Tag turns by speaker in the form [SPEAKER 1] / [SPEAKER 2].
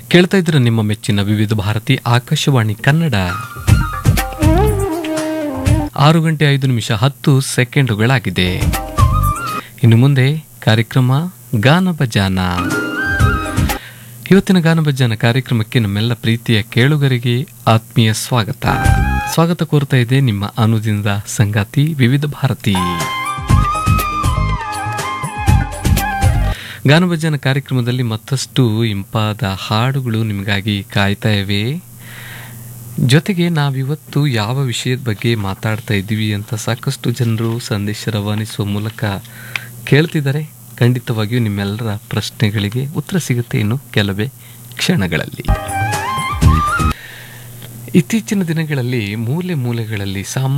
[SPEAKER 1] ಕೇಳ್ತಾ ಇದ್ರೆ ನಿಮ್ಮ ಮೆಚ್ಚಿನ ವಿವಿಧ ಭಾರತಿ ಆಕಾಶವಾಣಿ ಕನ್ನಡ ಆರು ಗಂಟೆ ಐದು ನಿಮಿಷ ಹತ್ತು ಸೆಕೆಂಡುಗಳಾಗಿದೆ ಇನ್ನು ಮುಂದೆ ಕಾರ್ಯಕ್ರಮ ಗಾನ ಭಜಾನ ಇವತ್ತಿನ ಗಾನ ಭಜಾನ ಕಾರ್ಯಕ್ರಮಕ್ಕೆ ನಮ್ಮೆಲ್ಲ ಪ್ರೀತಿಯ ಕೇಳುಗರಿಗೆ ಆತ್ಮೀಯ ಸ್ವಾಗತ ಸ್ವಾಗತ ಕೋರ್ತಾ ಇದೆ ನಿಮ್ಮ ಅನುದಿನದ ಸಂಗಾತಿ ವಿವಿಧ ಭಾರತಿ ಗಾನಭಜನ ಕಾರ್ಯಕ್ರಮದಲ್ಲಿ ಮತ್ತಷ್ಟು ಇಂಪಾದ ಹಾಡುಗಳು ನಿಮಗಾಗಿ ಕಾಯ್ತಾ ಇವೆ ಜೊತೆಗೆ ನಾವಿವತ್ತು ಯಾವ ವಿಷಯದ ಬಗ್ಗೆ ಮಾತಾಡ್ತಾ ಇದ್ದೀವಿ ಅಂತ ಸಾಕಷ್ಟು ಜನರು ಸಂದೇಶ ರವಾನಿಸುವ ಮೂಲಕ ಕೇಳ್ತಿದ್ದಾರೆ ಖಂಡಿತವಾಗಿಯೂ ನಿಮ್ಮೆಲ್ಲರ ಪ್ರಶ್ನೆಗಳಿಗೆ ಉತ್ತರ ಸಿಗುತ್ತೆ ಇನ್ನು ಕೆಲವೇ ಕ್ಷಣಗಳಲ್ಲಿ ಇತ್ತೀಚಿನ ದಿನಗಳಲ್ಲಿ ಮೂಲೆ ಮೂಲೆಗಳಲ್ಲಿ ಸಾಮಾನ್ಯ